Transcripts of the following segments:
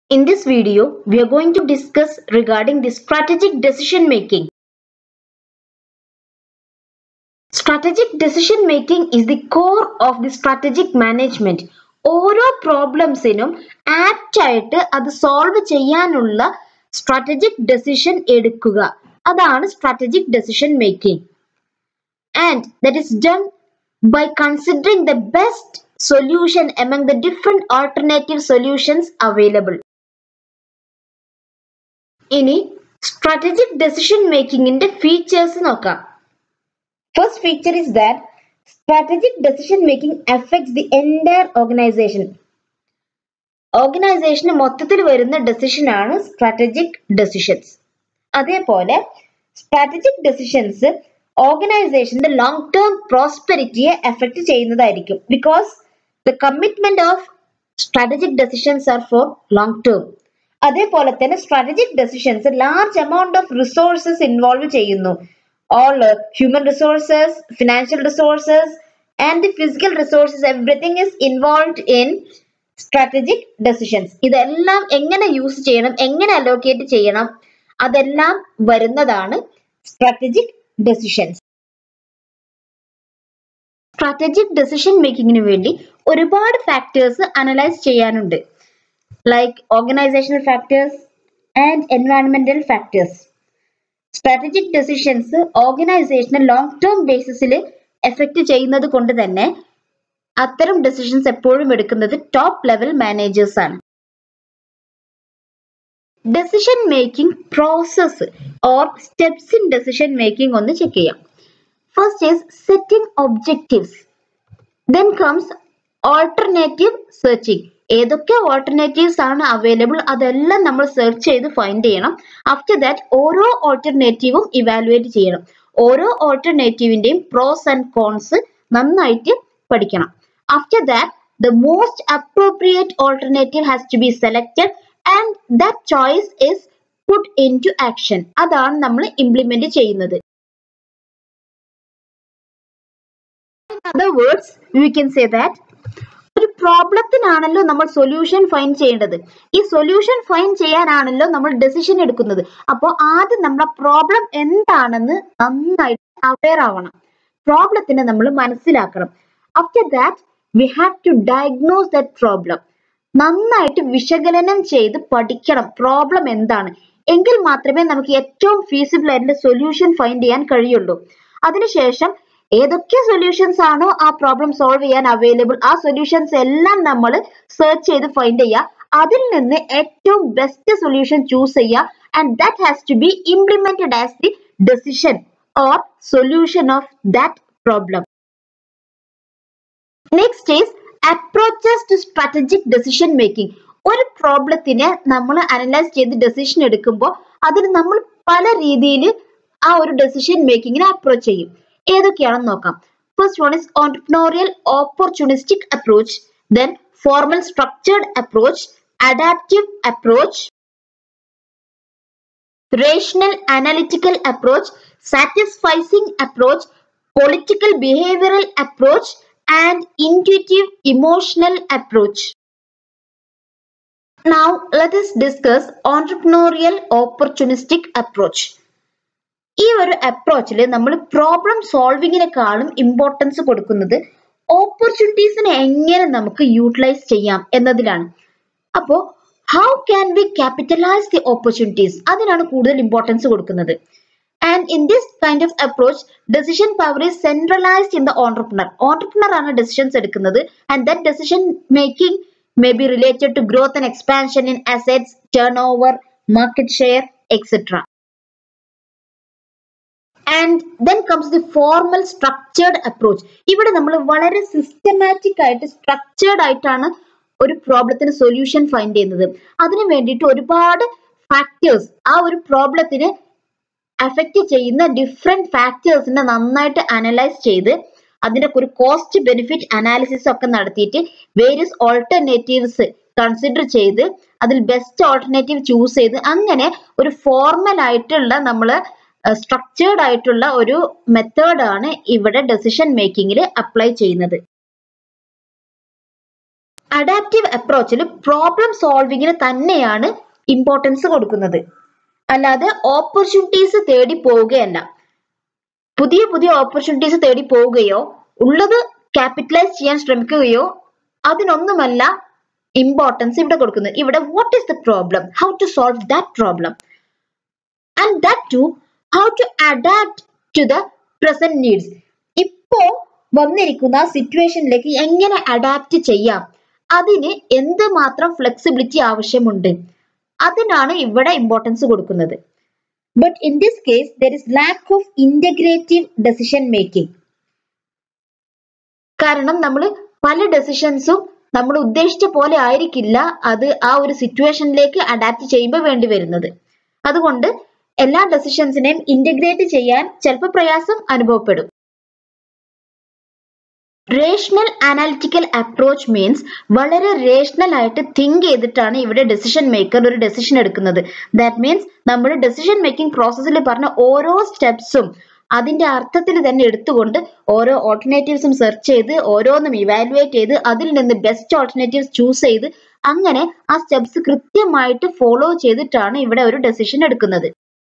In this video, we are going to discuss regarding the strategic decision making. Strategic decision making is the core of the strategic management. ഓരോ പ്രോബ്ലംസിനും apt ആയിട്ട് അത് solve ചെയ്യാനുള്ള strategic decision എടുക്കുക അതാണ് strategic decision making and that is done by considering the best solution among the different alternative solutions available. ഇനി strategic decision മേക്കിങ്ങിന്റെ features നോക്കാം first feature is that strategic decision making affects the entire organisation ഓർഗനൈസേഷന് മൊത്തത്തിൽ വരുന്ന decision ആണ് strategic decisions അതേപോലെ strategic decisions ഓർഗനൈസേഷന്റെ long term പ്രോസ്പെരിറ്റിയെ എഫക്ട് ചെയ്യുന്നതായിരിക്കും because the commitment of strategic decisions are for long term അതേപോലെ തന്നെ strategic decisions large amount of resources involve ചെയ്യുന്നു all human resources financial resources and the physical resources everything is involve in strategic decisions ഇതെല്ലാം എങ്ങനെ use ചെയ്യണം എങ്ങനെ allocate ചെയ്യണം അതെല്ലാം വരുന്നതാണ് സ്ട്രാറ്റജിക് ഡെസിഷൻസ് സ്ട്രാറ്റജിക് ഡെസിഷൻ മേക്കിങ്ങിന് വേണ്ടി ഒരുപാട് ഫാക്ടേഴ്സ് അനലൈസ് ചെയ്യാനുണ്ട് ലൈക്ക് ഓർഗനൈസേഷണൽ ഫാക്ടേഴ്സ് ആൻഡ് എൻവയൺമെന്റൽ ഫാക്ടേഴ്സ് സ്ട്രാറ്റജിക് ഡെസിഷൻസ് ഓർഗനൈസേഷനെ ലോങ് ടേം ബേസിസിൽ എഫക്റ്റ് ചെയ്യുന്നത് കൊണ്ട് തന്നെ അത്തരം ഡെസിഷൻസ് എപ്പോഴും എടുക്കുന്നത് ടോപ്പ് ലെവൽ മാനേജേഴ്സ് ആണ് decision making process or steps in decision making ഒന്ന് ചെക്ക് ചെയ്യാം first is setting objectives then comes alternative searching ഏതൊക്കെ ഓൾട്ടർനേറ്റീവ്സ് ആണ് അവൈലബിൾ അതെല്ലാം നമ്മൾ സെർച്ച് ചെയ്ത് ഫൈൻഡ് ചെയ്യണം ആഫ്റ്റർ ദാറ്റ് ഓരോ ഓൾട്ടർനേറ്റീവും ഇവാലുവേറ്റ് ചെയ്യണം ഓരോ ഓൾട്ടർനേറ്റീവിന്റെയും പ്രോസ് ആൻഡ് കോൺസ് നന്നായിട്ട് പഠിക്കണം after that the most appropriate alternative has to be selected and that choice is put into action അതാണ് നമ്മൾ ഇംപ്ലിമെന്റ് ചെയ്യുന്നത് other words we can say that ഒരു പ്രോബ്ലത്തിനാണല്ലോ നമ്മൾ സൊല്യൂഷൻ ഫൈൻ ചെയ്യേണ്ടത് ഈ സൊല്യൂഷൻ ഫൈൻ ചെയ്യാനാണല്ലോ നമ്മൾ ഡെസിഷൻ എടുക്കുന്നത് അപ്പോൾ ആദ്യം നമ്മളെ പ്രോബ്ലം എന്താണെന്ന് നന്നായിട്ട് അവെയർ ആവണം പ്രോബ്ലത്തിനെ നമ്മൾ മനസ്സിലാക്കണം after that we have to diagnose that problem നന്നായിട്ട് വിശകലനം ചെയ്ത് പഠിക്കണം പ്രോബ്ലം എന്താണ് എങ്കിൽ മാത്രമേ നമുക്ക് ഏറ്റവും ഫീസിബിൾ ആയിട്ടുള്ള സൊല്യൂഷൻ ഫൈൻഡ് ചെയ്യാൻ കഴിയുള്ളൂ അതിനുശേഷം ഏതൊക്കെ സൊല്യൂഷൻസ് ആണോ ആ പ്രോബ്ലം സോൾവ് ചെയ്യാൻ അവൈലബിൾ ആ സൊല്യൂഷൻസ് എല്ലാം നമ്മൾ സെർച്ച് ചെയ്ത് ഫൈൻഡ് ചെയ്യുക അതിൽ നിന്ന് ഏറ്റവും ബെസ്റ്റ് സൊല്യൂഷൻ ചൂസ് ചെയ്യുക and that has to be implemented as the decision or solution of that problem next is approaches to strategic decision making ഒരു പ്രോബ്ലത്തിനെ നമ്മൾ അനലൈസ് ചെയ്ത് ഡെസിഷൻ എടുക്കുമ്പോൾ അതിന് നമ്മൾ പല രീതിയിൽ ആ ഒരു ഡെസിഷൻ മേക്കിങ്ങിനെ അപ്രോച്ച് ചെയ്യും ഏതൊക്കെയാണെന്ന് നോക്കാം first one is entrepreneurial opportunistic approach then formal structured approach adaptive approach rational analytical approach satisficing approach political behavioural approach and intuitive emotional approach Now let us discuss entrepreneurial opportunistic approach. ഈ ഒരു അപ്രോച്ചിൽ നമ്മൾ problem സോൾവിങ്ങിനെക്കാളും importance കൊടുക്കുന്നത് ഓപ്പർച്യൂണിറ്റീസിനെ എങ്ങനെ നമുക്ക് utilise ചെയ്യാം എന്നതിലാണ് അപ്പോൾ how can we capitalise the opportunities അതിനാണ് കൂടുതൽ ഇമ്പോർട്ടൻസ് കൊടുക്കുന്നത് and in this kind of approach decision power is centralised in the entrepreneur entrepreneur ആണ് ഡെസിഷൻസ് എടുക്കുന്നത് and that decision making may be related to growth and expansion in assets, turnover, market share, etc. And then comes the formal structured approach ഇവിടെ നമ്മൾ വളരെ systematic ആയിട്ട് structured ആയിട്ടാണ് ഒരു പ്രോബ്ലത്തിന് solution find ചെയ്യുന്നത് അതിനു വേണ്ടിയിട്ട് ഒരുപാട് ഫാക്ടേഴ്സ് ആ ഒരു പ്രോബ്ലത്തിന് അഫക്റ്റ് ചെയ്യുന്ന ഡിഫറെന്റ് ഫാക്ടേഴ്സിനെ നന്നായിട്ട് അനലൈസ് ചെയ്ത് അതിന്റെ ഒരു കോസ്റ്റ് ബെനിഫിറ്റ് അനാലിസിസ് ഒക്കെ നടത്തിയിട്ട് വേരിയസ് ഓൾട്ടർനേറ്റീവ്സ് കൺസിഡർ ചെയ്ത് അതിൽ ബെസ്റ്റ് ഓൾട്ടർനേറ്റീവ് ചൂസ് ചെയ്ത് അങ്ങനെ ഒരു ഫോർമൽ ആയിട്ടുള്ള നമ്മൾ സ്ട്രക്ചേർഡ് ആയിട്ടുള്ള ഒരു മെത്തേഡ് ആണ് ഇവിടെ ഡെസിഷൻ മേക്കിങ്ങിൽ അപ്ലൈ ചെയ്യുന്നത് അഡാപ്റ്റീവ് അപ്രോച്ചിൽ പ്രോബ്ലം സോൾവിങ്ങിന് തന്നെയാണ് ഇമ്പോർട്ടൻസ് കൊടുക്കുന്നത് അല്ലാതെ ഓപ്പർച്യൂണിറ്റീസ് തേടി പോവുകയല്ല പുതിയ പുതിയ ഓപ്പർച്യൂണിറ്റീസ് തേടി പോവുകയോ ഉള്ളത് ക്യാപിറ്റലൈസ് ചെയ്യാൻ ശ്രമിക്കുകയോ അതിനൊന്നുമല്ല ഇമ്പോർട്ടൻസ് ഇവിടെ കൊടുക്കുന്നത് ഇവിടെ what is the problem how to solve that problem and that to how to adapt to the present needs ഇപ്പോ വന്നിരിക്കുന്ന സിറ്റുവേഷനിലേക്ക് എങ്ങനെ അഡാപ്റ്റ് ചെയ്യാം അതിന് എന്തുമാത്രം ഫ്ലെക്സിബിലിറ്റി ആവശ്യമുണ്ട് അതിനാണ് ഇവിടെ ഇമ്പോർട്ടൻസ് കൊടുക്കുന്നത് but in this case there is lack of integrative decision making കാരണം നമ്മൾ പല ഡെസിഷൻസും നമ്മൾ ഉദ്ദേശിച്ച പോലെ ആയിരിക്കില്ല അത് ആ ഒരു സിറ്റുവേഷനിലേക്ക് അഡാപ്റ്റ് ചെയ്യുമ്പോൾ വേണ്ടി വരുന്നത് അതുകൊണ്ട് എല്ലാ ഡെസിഷൻസിനെയും ഇന്റഗ്രേറ്റ് ചെയ്യാൻ ചിലപ്പോൾ പ്രയാസം അനുഭവപ്പെടും റേഷണൽ അനാലിറ്റിക്കൽ അപ്രോച്ച് മീൻസ് വളരെ റേഷണൽ ആയിട്ട് തിങ്ക് ചെയ്തിട്ടാണ് ഇവിടെ ഡെസിഷൻ മേക്കർ ഒരു ഡെസിഷൻ എടുക്കുന്നത് ദാറ്റ് മീൻസ് നമ്മൾ ഡെസിഷൻ മേക്കിംഗ് പ്രോസസ്സിൽ പറഞ്ഞ ഓരോ സ്റ്റെപ്സും അതിന്റെ അർത്ഥത്തിൽ തന്നെ എടുത്തുകൊണ്ട് ഓരോ ഓൾട്ടർനേറ്റീവ്സും സെർച്ച് ചെയ്ത് ഓരോന്നും ഇവാലുവേറ്റ് ചെയ്ത് അതിൽ നിന്ന് ബെസ്റ്റ് ഓൾട്ടർനേറ്റീവ്സ് ചൂസ് ചെയ്ത് അങ്ങനെ ആ സ്റ്റെപ്സ് കൃത്യമായിട്ട് ഫോളോ ചെയ്തിട്ടാണ് ഇവിടെ ഒരു ഡെസിഷൻ എടുക്കുന്നത്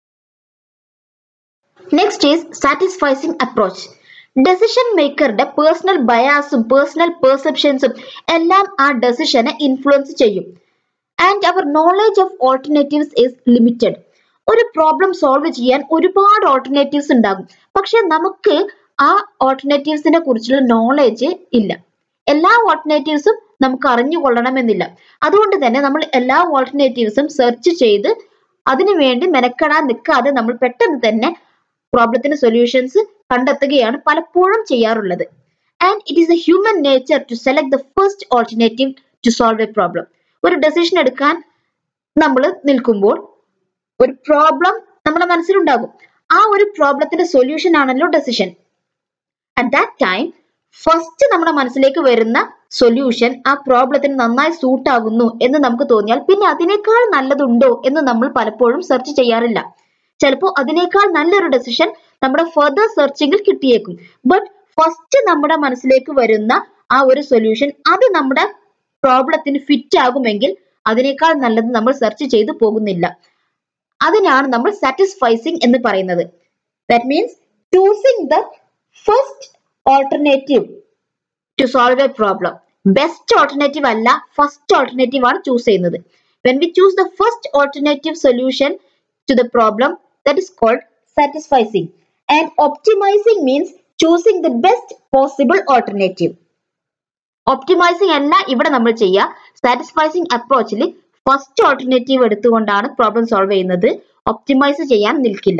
next is satisficing approach decision മേക്കറുടെ പേഴ്സണൽ ബയാസും പേഴ്സണൽ പെർസെപ്ഷൻസും എല്ലാം ആ ഡെസിഷനെ ഇൻഫ്ലുവൻസ് ചെയ്യും and our knowledge of alternatives is limited ഒരു പ്രോബ്ലം സോൾവ് ചെയ്യാൻ ഒരുപാട് ഓൾട്ടർനേറ്റീവ്സ് ഉണ്ടാകും പക്ഷെ നമുക്ക് ആ ഓൾട്ടർനേറ്റീവ്സിനെ കുറിച്ചുള്ള നോളേജ് ഇല്ല എല്ലാ ഓൾട്ടർനേറ്റീവ്സും നമുക്ക് അറിഞ്ഞുകൊള്ളണമെന്നില്ല അതുകൊണ്ട് തന്നെ നമ്മൾ എല്ലാ ഓൾട്ടർനേറ്റീവ്സും സെർച്ച് ചെയ്ത് അതിനു വേണ്ടി മെനക്കെടാൻ നിൽക്കാതെ നമ്മൾ പെട്ടെന്ന് തന്നെ പ്രോബ്ലത്തിന് സൊല്യൂഷൻസ് കണ്ടെത്തുകയാണ് പലപ്പോഴും ചെയ്യാറുള്ളത് and it is a human nature to select the first alternative to solve a problem ഒരു ഡെസിഷൻ എടുക്കാൻ നമ്മൾ നിൽക്കുമ്പോൾ ഒരു പ്രോബ്ലം നമ്മുടെ മനസ്സിലുണ്ടാകും ആ ഒരു പ്രോബ്ലത്തിന്റെ സൊല്യൂഷൻ ആണല്ലോ decision at that time first നമ്മുടെ മനസ്സിലേക്ക് വരുന്ന സൊല്യൂഷൻ ആ പ്രോബ്ലത്തിന് നന്നായി സൂട്ട് ആകുന്നു എന്ന് നമുക്ക് തോന്നിയാൽ പിന്നെ അതിനേക്കാൾ നല്ലതുണ്ടോ എന്ന് നമ്മൾ പലപ്പോഴും സെർച്ച് ചെയ്യാറില്ല ചിലപ്പോൾ അതിനേക്കാൾ നല്ലൊരു ഡെസിഷൻ നമ്മുടെ ഫർദർ സെർച്ചിങ്ങിൽ കിട്ടിയേക്കും ബട്ട് ഫസ്റ്റ് നമ്മുടെ മനസ്സിലേക്ക് വരുന്ന ആ ഒരു സൊല്യൂഷൻ അത് നമ്മുടെ പ്രോബ്ലത്തിന് ഫിറ്റ് ആകുമെങ്കിൽ അതിനേക്കാൾ നല്ലത് നമ്മൾ സെർച്ച് ചെയ്തു പോകുന്നില്ല അതിനാണ് നമ്മൾ സാറ്റിസ്ഫൈസിങ് എന്ന് പറയുന്നത് that means choosing the first alternative to solve a problem best alternative അല്ല ഫസ്റ്റ് ഓൾട്ടർനേറ്റീവ് ആണ് ചൂസ് ചെയ്യുന്നത് when we choose the first alternative solution to the problem that is called satisficing and optimising means choosing the best possible alternative optimising അല്ല ഇവിടെ നമ്മൾ ചെയ്യുക satisficing അപ്രോച്ചിൽ first alternative എടുത്തുകൊണ്ടാണ് problem solve ചെയ്യുന്നത് optimise ചെയ്യാൻ നിൽക്കില്ല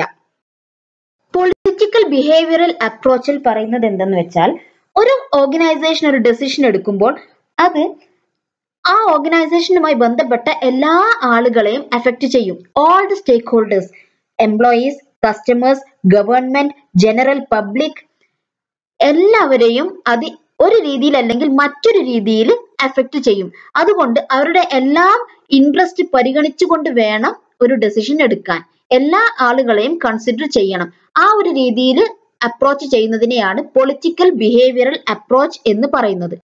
പൊളിറ്റിക്കൽ ബിഹേവിയറൽ അപ്രോച്ചിൽ പറയുന്നത് എന്തെന്ന് വെച്ചാൽ ഒരു ഓർഗനൈസേഷൻ ഒരു ഡെസിഷൻ എടുക്കുമ്പോൾ അത് ആ ഓർഗനൈസേഷനുമായി ബന്ധപ്പെട്ട എല്ലാ ആളുകളെയും അഫക്റ്റ് ചെയ്യും all the stakeholders employees customers government general public എല്ലാവരെയും അത് ഒരു രീതിയിൽ അല്ലെങ്കിൽ മറ്റൊരു രീതിയിൽ അഫക്റ്റ് ചെയ്യും അതുകൊണ്ട് അവരുടെ എല്ലാം ഇൻട്രസ്റ്റ് പരിഗണിച്ചുകൊണ്ട് വേണം ഒരു ഡെസിഷൻ എടുക്കാൻ എല്ലാ ആളുകളെയും കൺസിഡർ ചെയ്യണം ആ ഒരു രീതിയിൽ അപ്രോച്ച് ചെയ്യുന്നതിനെയാണ് പൊളിറ്റിക്കൽ ബിഹേവിയറൽ അപ്രോച്ച് എന്ന് പറയുന്നത്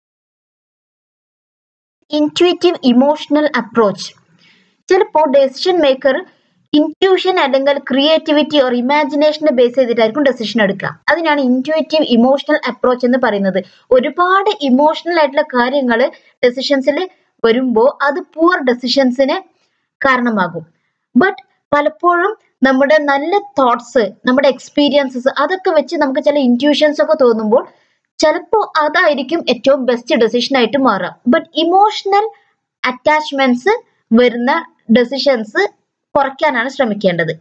ഇൻറ്റ്യൂറ്റീവ് ഇമോഷണൽ അപ്രോച്ച് ചിലപ്പോൾ ഡെസിഷൻ മേക്കർ ഇൻറ്റ്യൂഷൻ അല്ലെങ്കിൽ ക്രിയേറ്റിവിറ്റി ഓർ ഇമാജിനേഷനെ ബേസ് ചെയ്തിട്ടായിരിക്കും ഡെസിഷൻ എടുക്കുക അതിനാണ് ഇൻറ്റ്യൂറ്റീവ് ഇമോഷണൽ അപ്രോച്ച് എന്ന് പറയുന്നത് ഒരുപാട് ഇമോഷണൽ ആയിട്ടുള്ള കാര്യങ്ങൾ ഡെസിഷൻസിൽ വരുമ്പോൾ അത് പുവർ ഡെസിഷൻസിന് കാരണമാകും ബട്ട് പലപ്പോഴും നമ്മുടെ നല്ല തോട്ട്സ് നമ്മുടെ എക്സ്പീരിയൻസസ് അതൊക്കെ വെച്ച് നമുക്ക് ചില ഇൻറ്റ്യൂഷൻസ് ഒക്കെ തോന്നുമ്പോൾ ചിലപ്പോൾ അതായിരിക്കും ഏറ്റവും ബെസ്റ്റ് ഡെസിഷൻ ആയിട്ട് മാറുക ബട്ട് ഇമോഷണൽ അറ്റാച്ച്മെന്റ്സ് വരുന്ന ഡെസിഷൻസ് കുറയ്ക്കാനാണ് ശ്രമിക്കേണ്ടത്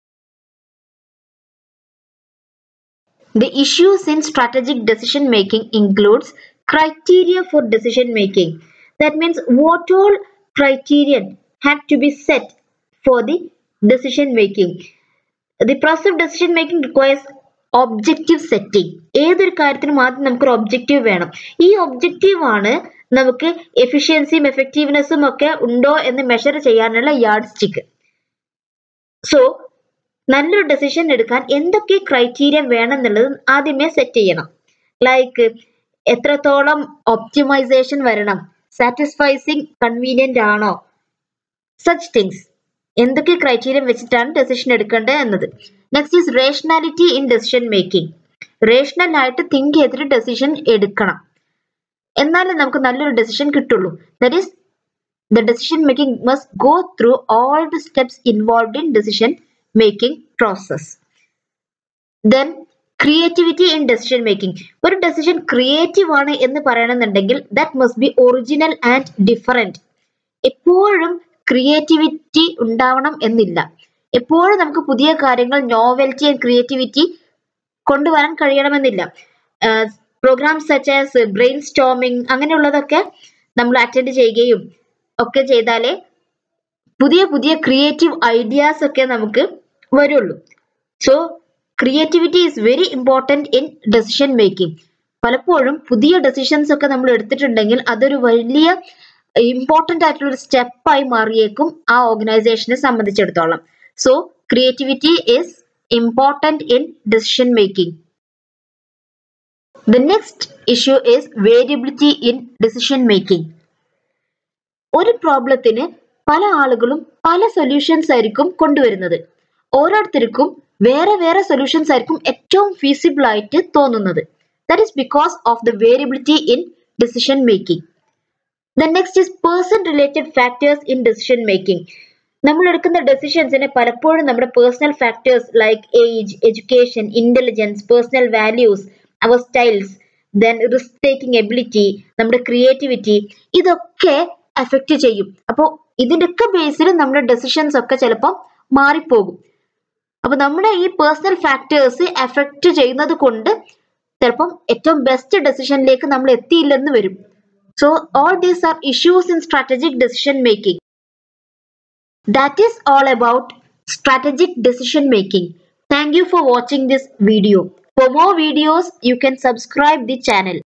The issues in strategic decision making includes criteria for decision making. That means what all criterion have to be set for the decision making. The process of decision making requires objective setting ഏതൊരു കാര്യത്തിനും ആദ്യം നമുക്കൊരു objective വേണം ഈ objective ആണ് നമുക്ക് എഫിഷ്യൻസിയും എഫക്റ്റീവ്നെസ്സും ഒക്കെ ഉണ്ടോ എന്ന് മെഷർ ചെയ്യാനുള്ള യാർഡ് സ്റ്റിക്ക് സോ നല്ലൊരു ഡെസിഷൻ എടുക്കാൻ എന്തൊക്കെ ക്രൈറ്റീരിയ വേണം എന്നുള്ളത് ആദ്യമേ സെറ്റ് ചെയ്യണം ലൈക്ക് എത്രത്തോളം ഒപ്റ്റിമൈസേഷൻ വരണം സാറ്റിസ്ഫൈസിങ് കൺവീനിയന്റ് ആണോ സച്ച് തിങ്സ് എന്തൊക്കെ ക്രൈറ്റീരിയം വെച്ചിട്ടാണ് ഡെസിഷൻ എടുക്കേണ്ടത് എന്നത് next is rationality in decision making rational ആയിട്ട് തിങ്ക് ചെയ്തിട്ട് ഡെസിഷൻ എടുക്കണം എന്നാലേ നമുക്ക് നല്ലൊരു ഡെസിഷൻ കിട്ടുള്ളൂ that is the decision making must go through all the steps involved in decision making process then creativity in decision making ഒരു decision creative ആണ് എന്ന് പറയണമെന്നുണ്ടെങ്കിൽ that must be original and different എപ്പോഴും ക്രിയേറ്റിവിറ്റി ഉണ്ടാവണം എന്നില്ല എപ്പോഴും നമുക്ക് പുതിയ കാര്യങ്ങൾ നോവൽറ്റി ആൻഡ് ക്രിയേറ്റിവിറ്റി കൊണ്ടുവരാൻ കഴിയണമെന്നില്ല programs such as brainstorming അങ്ങനെയുള്ളതൊക്കെ നമ്മൾ അറ്റൻഡ് ചെയ്യുകയും ഒക്കെ ചെയ്താലേ പുതിയ പുതിയ ക്രിയേറ്റീവ് ഐഡിയാസ് ഒക്കെ നമുക്ക് വരുള്ളൂ so creativity is very important in decision making പലപ്പോഴും പുതിയ ഡെസിഷൻസ് ഒക്കെ നമ്മൾ എടുത്തിട്ടുണ്ടെങ്കിൽ അതൊരു വലിയ ഇമ്പോർട്ടൻ്റ് ആയിട്ടുള്ള ഒരു സ്റ്റെപ്പായി മാറിയേക്കും ആ ഓർഗനൈസേഷനെ സംബന്ധിച്ചിടത്തോളം so creativity is important in decision making the next issue is variability in decision making ഒരു പ്രോബ്ലത്തിന് പല ആളുകളും പല സൊല്യൂഷൻസ് ആയിരിക്കും കൊണ്ടുവരുന്നത് ഓരോരുത്തർക്കും വേറെ വേറെ സൊല്യൂഷൻസ് ആയിരിക്കും ഏറ്റവും ഫീസിബിൾ ആയിട്ട് തോന്നുന്നത് that is because of the variability in decision making the next is person related factors in decision making നമ്മൾ എടുക്കുന്ന ഡെസിഷൻസിനെ പലപ്പോഴും നമ്മുടെ personal factors like age education intelligence personal values അവർ styles then risk taking ability നമ്മുടെ creativity ഇതൊക്കെ effect ചെയ്യും അപ്പോൾ ഇതിൻ്റെയൊക്കെ ബേസിൽ നമ്മുടെ ഡെസിഷൻസ് ഒക്കെ ചിലപ്പോൾ മാറിപ്പോകും അപ്പൊ നമ്മുടെ ഈ പേഴ്സണൽ ഫാക്ടേഴ്സ് എഫക്റ്റ് ചെയ്യുന്നത് കൊണ്ട് ചിലപ്പം ഏറ്റവും ബെസ്റ്റ് ഡെസിഷനിലേക്ക് നമ്മൾ എത്തിയില്ലെന്ന് വരും so all these are issues in strategic decision making that is all about strategic decision making thank you for watching this video for more videos you can subscribe the channel